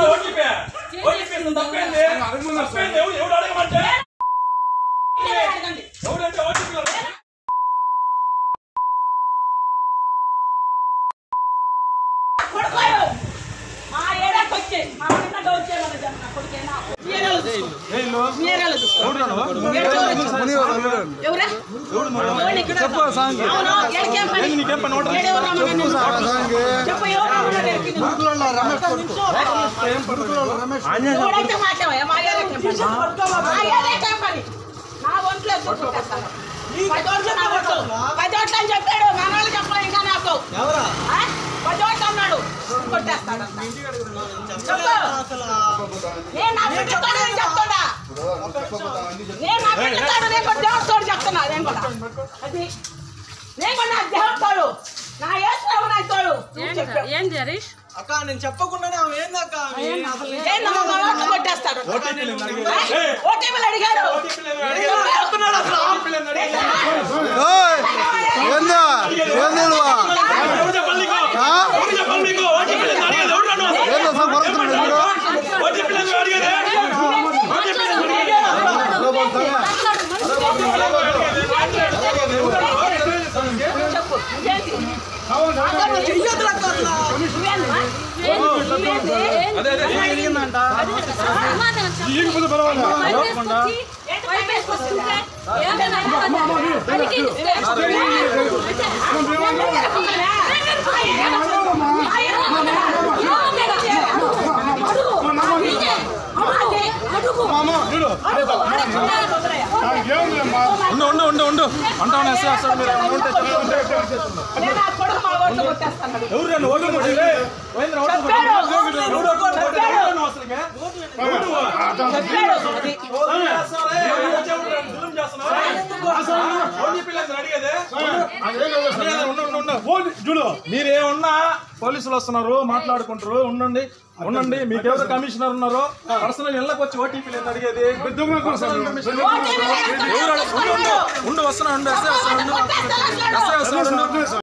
ఇస్తుందా OTP OTP ఇస్తుంది తప్పేంది తప్పేంది ఎవడు ఎవడు అడగమంటే ఎవడంటే ఓటీపీ కొడుకోడు. మా ఏడాకి వచ్చి, మా చిన్నగా వచ్చే మన జన- నా కొడుకేనా? మీరేలు చూసుకో. మీరేలు చూసుకో. ఎవరా? ఎవరు ఇక్కడ? అవును, ఏడికేం పని? ఏడెవరు రమ్మని చెప్పు, ఎవరు రమ్మని ఎక్కింది? ఎవడైతే మాట్లాడవా? మా ఏడాకి ఏం పని? మా ఏడాకి ఏం పని? నా ఒంట్లో ఎందుకు కొట్టేస్తాను? పది ఓట్లు నా ఓట్లు. పది ఓట్లు అని చెప్పాడు మన వాళ్ళు చెప్పలేదు ఇంకా నాకు ఆ? పది ఓట్లు అన్నాడు కొట్టేస్తాడంట చెప్పు నేను నా బిడ్డతోడు నేను చెప్తున్నా నేను నా బిడ్డతోడు నేను కూడా దేవుడితోడు చెప్తున్నా నేను కూడా అది నేను కూడా నా దేవుడితోడు నా యేసు నా తోడు నువ్వు చెప్పు. ఏంది హరీష్ అక్క నేను చెప్పకుండానే ఆమె ఏందక్క ఆమె ఏంది అసలు నేను- ఏందమ్మా మా ఓట్లు కొట్టేస్తాడు ఓటీపీలు అడిగాడు చెప్తున్నాడు అసలు ఏందా ఏందువా ఎవరు చెప్పాలి నీకు ఎవరు చెప్పాలి నీకు ఓటీపీ లేదు అడిగేది ఎవరు నన్ను అసలు? ఏందో సార్ కొడుతున్నాడు మీరు ఓటీపీ లేదు అడిగేది ఓటీపీ లేదు అడిగేది చెప్పు ఏంటి చెయ్యొద్దులక్క అసలు నువ్వేందమ్మా? నువ్వేంది? అదే అదే జరిగిందంట ఉండు ఉండు ఉండు ఉండు అంటావు ఎస్ఐ వస్తాడు మీరు ఏమన్నా ఉంటే ఎవరు నన్ను ఓటు కొట్టేది? మహేంద్ర ఓటు కొట్టేది? ఎవడు ఓటు కొట్టేది? ఎవడు నువ్వు అసలుకే? ఎవడు నువ్వు? జులుం చేస్తున్నావా? ఎవడు వచ్చేవాడు నన్ను జులుం చేస్తున్నావా? అసలు ఓటీపీ లేదు అడిగేది? అడిగేది, ఉండు, ఉండు, ఉండు. ఓ- చూడు మీరేమన్నా పోలీసులు వస్తున్నారు మాట్లాడుకుంటారు ఉండండి ఉండండి మీకు ఎవరు కమిషనర్ ఉన్నారు పర్సనల్ ఇళ్ళకి వచ్చి ఓటీపీ లేదు అడిగేది పర్సనల్ కమిషనర్ ఎవరు అడుగు- ఉండు, ఉండు. ఉండు వస్తున్నా ఉండు ఎస్ఐ వస్తున్నాడు ఎస్ఐ వస్తున్నాడు